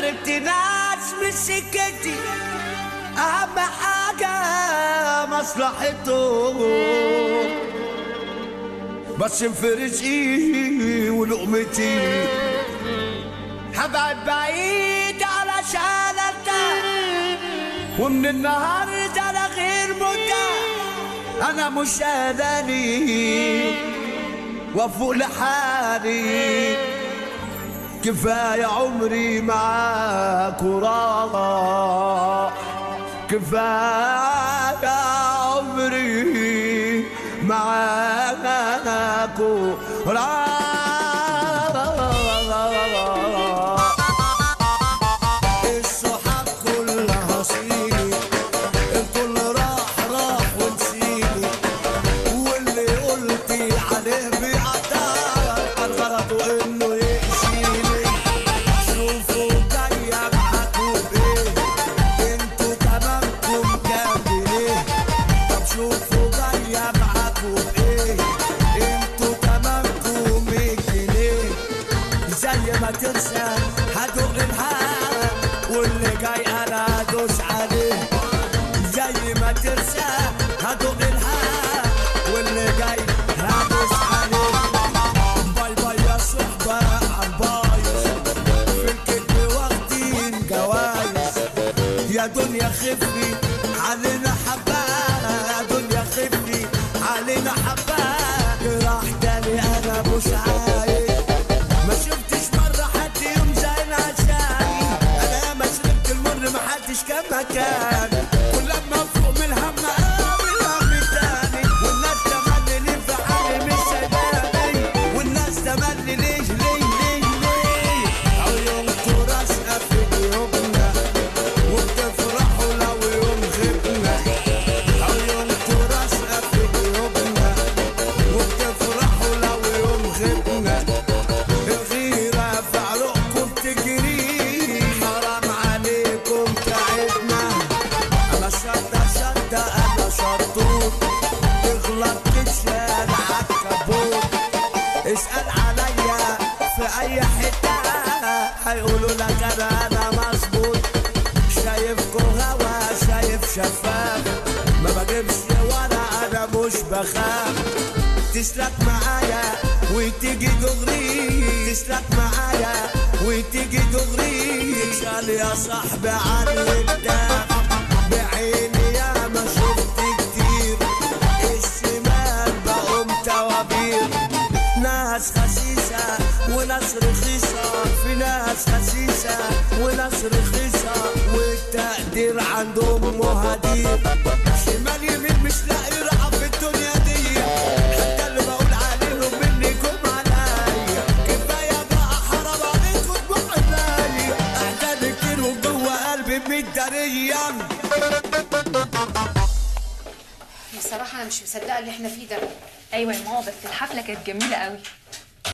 عرفت ناس من سكتي اهم حاجة مصلحته بس في رزقي ولقمتي هبعد بعيد علشان ارتاح ومن النهارده انا غير مرتاح انا مش اناني وافوق لحالي كفايه عمري معاك وراح كفايه عمري معاك وراح الصحاب كلها صيني الكل راح راح ونسيني واللي قلتي عليه بيقطعك كان غلطه انه يأذيني شوفوا جاية معاكوا بايه انتوا تمامكم جنبي ليه طب شوفوا جاية معاكوا بايه انتوا تمامكم مية جنيه زي ما تنسى هدوق الهوا واللي جاي انا ادوس عليه زي ما تنسى هدوق الهوا واللي جاي هدوس عليه باي باي يا صحبة عالبايظ في الكذب واخدين جوايز يا دنيا خفي علينا حباها يا دنيا خفي علينا حباها راح تاني انا مش عايز ما شفتش مرة حد يوم زينا عشاني انا ما شربت المر ما حدش كان مكاني كل لما افوق من الهم اقابل هم تاني والناس تملي ليه في حالي مش سايباني والناس تملي ليه ليه ليه ليه عيونكوا راسقة في جيوبنا وبتفرحوا لو يوم غبنا عيونكوا راسقة في جيوبنا وبتفرحوا لو يوم غبنا الغيرة في عروقكم تجري حرام عليكم تعبنا أنا شدة شدة أنا شطوط تغلط تتشال عالكبوت اسأل عليا في أي حتة هيقولوا لك أنا أنا مظبوط شايفكوا هوا شايف شفاف ما بجيبش ورا أنا مش بخاف تسلك معايا وتيجي دغري تسلك معايا وتيجي دغري تسأل يا صاحبي عن الدم بعيني يا ما شفت كتير الشمال بقوم توابير ناس خسيسة وناس رخيصة في ناس خسيسة وناس رخيصة والتقدير عندهم مهادير شمال يمين مش لاقي راحة في الدنيا دي حتى اللي بقول عليهم منكم عليا كفاية بقى حرام عليكم بحبايا أحزان كتير وجوه قلبي متدارية بصراحة أنا مش مصدقة اللي احنا فيه ده ايوه يا ماما بس الحفله كانت جميله قوي